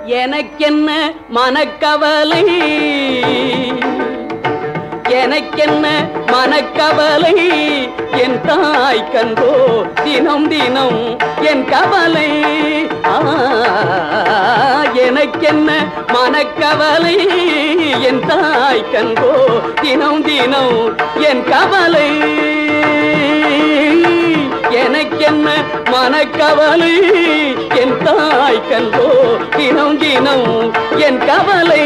எனக்கென்ன மனக்கவலை எனக்கென்ன மனக்கவலை என் தாய் கண்டோ தினம் தினம் என் கவலை ஆ, எனக்கென்ன மனக்கவலை என் தாய் கண்டோ தினம் தினம் என் கவலை எனக்கென்ன மனக்கவலை என் தாய் கண்டோ தினம் தினம் என் கவலை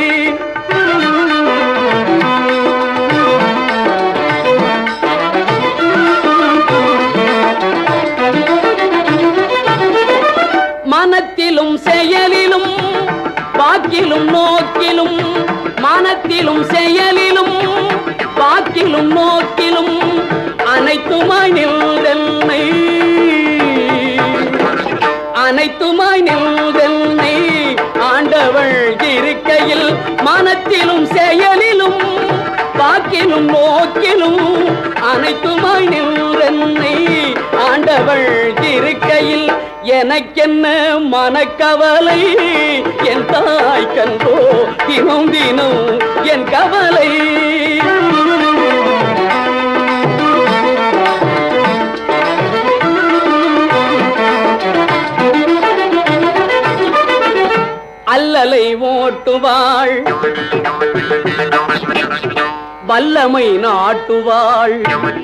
மனத்திலும் செயலிலும் வாக்கிலும் நோக்கிலும் மனத்திலும் செயலிலும் வாக்கிலும் நோக்கிலும் அனைத்துமாய் நின்றென்னை அனைத்துமாய் நின்றென்னை ஆண்டவள் இருக்கையில் மனத்திலும் செயலிலும் வாக்கிலும் நோக்கிலும் அனைத்துமாய் நின்றென்னை ஆண்டவள் இருக்கையில் எனக்கென்ன மனக்கவலை என் தாய் கண்டோ தினம் தினம் என் கவலை அல்லலை ஓட்டுவாள் வல்லமை நாட்டுவாள்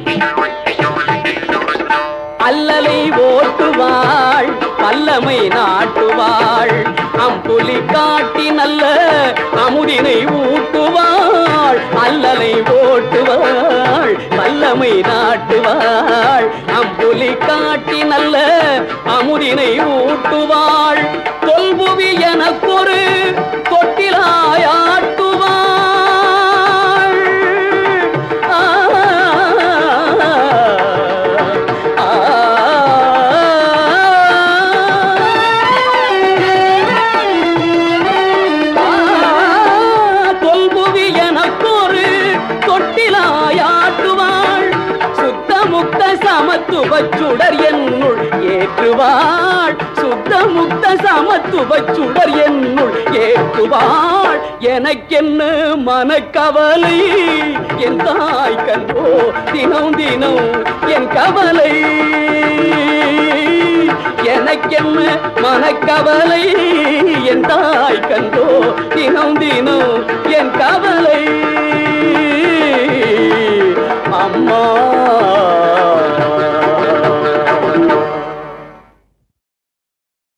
அல்லலை ஓட்டுவாள் வல்லமை நாட்டுவாள் அம்புலி காட்டி நல்ல அமுதினை ஊட்டுவாள் அல்லலை ஓட்டுவாள் வல்லமை நாட்டுவாள் அம்புலி காட்டி நல்ல அமுதினை ஊட்டுவாள் தொல்புவி எனக்கொரு தொட்டிலாயாட்டுவாள் ஆ, ஆ, தொல்புவி எனக்கொரு தொட்டிலாயாட்டுவாள் சுத்த முக்த சமத்துவ சுடர் என்னுள் ஏற்றுவாள் சுத்த முக்த சமத்துவ சுடர் என்னுள் ஏற்றுவாள் எனக்கென்ன மனக்கவலை என் தாய் கண்டோ தினம் தினம் என் கவலை எனக்கென்ன மனக்கவலை என் தாய் கண்டோ தினம் தினம் என் கவலை அம்மா